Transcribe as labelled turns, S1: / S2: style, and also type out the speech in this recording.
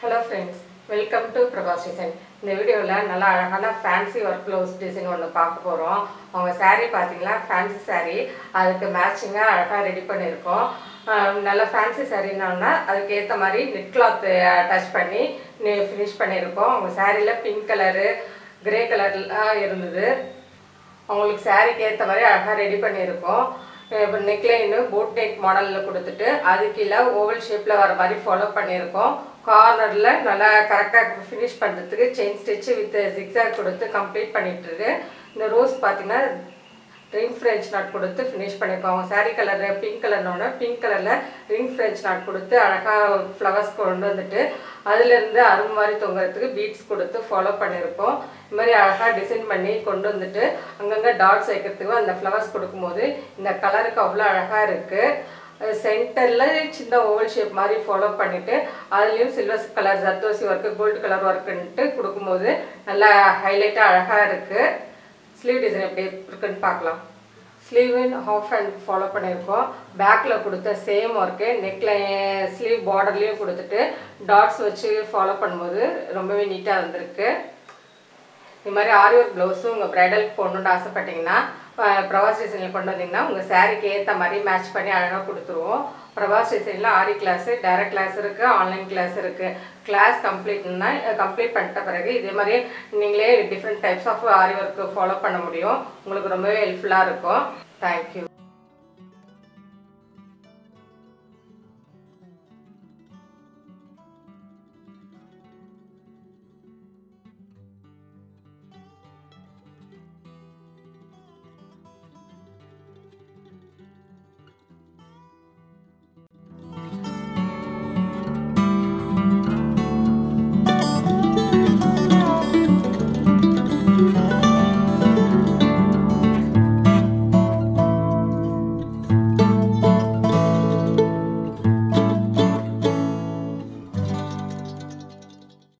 S1: hello friends welcome to Prabhas design இந்த வீடியோவில் நல்லா அழகான ஃபேன்சி ஒர்க் ப்ளவுஸ் டிசைன் ஒன்று பார்க்க போகிறோம் அவங்க saree பார்த்தீங்களா ஃபேன்சி saree அதுக்கு மேட்சிங்காக அழகாக ரெடி பண்ணியிருக்கோம் ஆஹ் நல்ல ஃபேன்சி சாரீனா அதுக்கு ஏற்ற மாதிரி நெட் கிளாத் டச் பண்ணி ஃபினிஷ் பண்ணியிருக்கோம் அவங்க சாரியில் பிங்க் கலரு கிரே கலர்லாம் இருந்தது அவங்களுக்கு சாரிக்கு ஏற்ற மாதிரி அழகாக ரெடி பண்ணியிருக்கோம் இப்போ நெக்லைனு போட் நெக் மாடலில் கொடுத்துட்டு அது கீழே ஓவல் ஷேப்பில் வர மாதிரி ஃபாலோ பண்ணியிருக்கோம் கார்னரில் நல்லா கரெக்டாக ஃபினிஷ் பண்ணுறதுக்கு செயின் ஸ்டிச்சு வித் ஜிக்ஸாக் கொடுத்து கம்ப்ளீட் பண்ணிட்டு இருக்கு இந்த ரோஸ் பார்த்தீங்கன்னா ரிங் ஃப்ரெஞ்ச் நாட் கொடுத்து ஃபினிஷ் பண்ணியிருக்கோம் அவங்க சாரீ கலர் பிங்க் கலர்னோட பிங்க் கலரில் ரிங் ஃப்ரெஞ்ச் நாட் கொடுத்து அழகாக ஃப்ளவர்ஸ் கொண்டு வந்துட்டு அதுலேருந்து அரும்பு மாதிரி தொங்குறதுக்கு பீட்ஸ் கொடுத்து ஃபாலோ பண்ணியிருக்கோம் இது மாதிரி அழகாக டிசைன் பண்ணி கொண்டு வந்துட்டு அங்கங்கே டாட்ஸ் வைக்கிறதுக்கு அந்த ஃப்ளவர்ஸ் கொடுக்கும்போது இந்த கலருக்கு அவ்வளோ அழகாக இருக்குது சென்டரில் சின்ன ஓவல் ஷேப் மாதிரி ஃபாலோ பண்ணிவிட்டு அதுலேயும் silver colour zardozi work gold colour ஒர்க்குன்ட்டு கொடுக்கும்போது நல்லா ஹைலைட்டாக அழகாக இருக்குது ஸ்லீவ் டிசைன் எப்படி இருக்குன்னு பார்க்கலாம் ஸ்லீவ் ஹாஃப் ஹேண்ட் ஃபாலோ பண்ணியிருக்கோம் பேக்கில் கொடுத்த சேம் ஒர்க்கு நெக்கில் ஸ்லீவ் பார்டர்லேயும் கொடுத்துட்டு டாட்ஸ் வச்சு ஃபாலோ பண்ணும்போது ரொம்பவே நீட்டாக வந்திருக்கு இது மாதிரி ஆரி ஒர்க் ப்ளவுஸும் உங்கள் ப்ரைடலுக்கு போடணுன்னு ஆசைப்பட்டீங்கன்னா அஹ், பிரபாஸ் டிசைனில் கொண்டு வந்தீங்கன்னா உங்கள் சாரீக்கு ஏற்ற மாதிரி மேட்ச் பண்ணி அழகாக கொடுத்துருவோம் பிரபாஸ் டிசைனில் ஆரி கிளாஸு டைரக்ட் கிளாஸ் இருக்குது ஆன்லைன் கிளாஸ் இருக்குது கிளாஸ் கம்ப்ளீட்னா கம்ப்ளீட் பண்ணிட்ட பிறகு இதே மாதிரி நீங்களே different types of Aari work follow பண்ண முடியும் உங்களுக்கு ரொம்பவே ஹெல்ப்ஃபுல்லாக இருக்கும் தேங்க்யூ